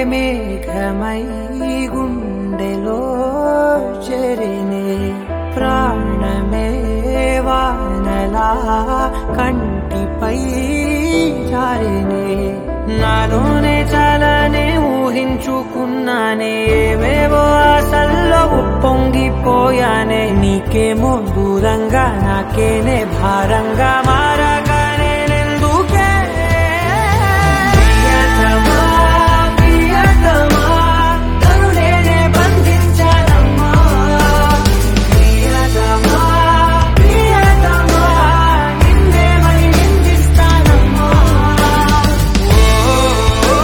మేఘమై గుండెలో చెరినే ప్రాణమే వానలా కంటిపై జారినే నాలోనే చాలానే ఊహించుకున్నానే ఏవేవో ఆశల్లో ఉప్పొంగిపోయానే నీకేమో దూరంగా నాకేనే భారంగా మారగానే నెందుకే ప్రియతమా ప్రియతమా కరుణేనే బంధించానమ్మా ప్రియతమా ప్రియతమా నిన్నే మరి నిందిస్తానమ్మా ఓ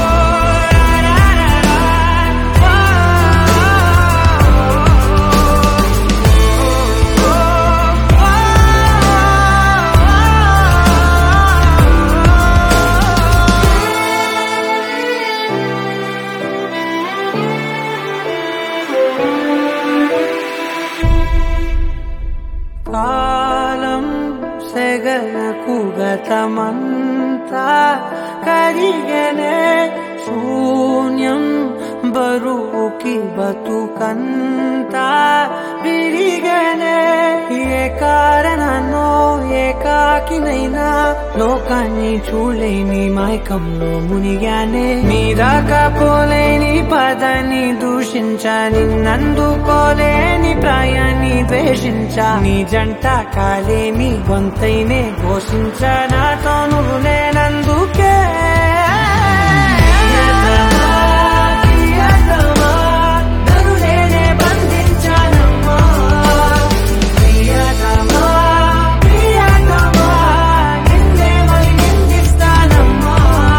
కాలం సెగలకు గతమంతా కరిగనే శూన్యం బరువుకి బతుకంతా విరిగనే ఏ కారణనో ఏకాకినైనా లోకాన్ని చూడలేని మైకంలో మునిగానే నీ రాకపోలేని పదని దూషించా నిన్నందుకోలేని ప్రాయాన్ని ద్వేషించా నీ జంట కాలేని గొంతైనే ఘోషించా నాతో నువ్వు లేనందుకే ప్రియతమా, నరులేనే బంధించానమ్మా. ప్రియతమా, ప్రియతమా, నిన్నే మరి నిందిస్తానమ్మా.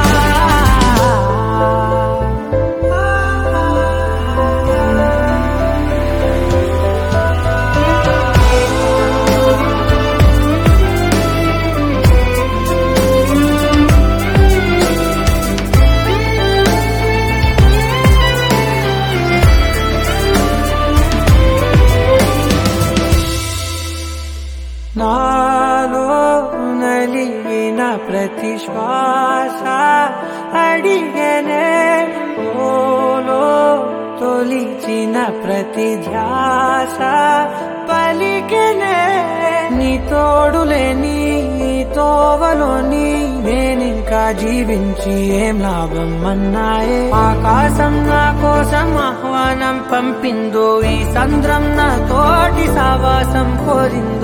నాలో నలిగిన ప్రతి శ్వాస అడిగనే ఓలో తొలిచిన ప్రతి ధ్యాస పలికనే నీ తోడులేని నీ తోవలోని నేనింకా జీవించి ఏం లాభం అన్నాయే ఆకాశం నా కోసం ఆహ్వానం పంపిందో ఈ సంద్రం నా తోటి సావాసం కోరిందో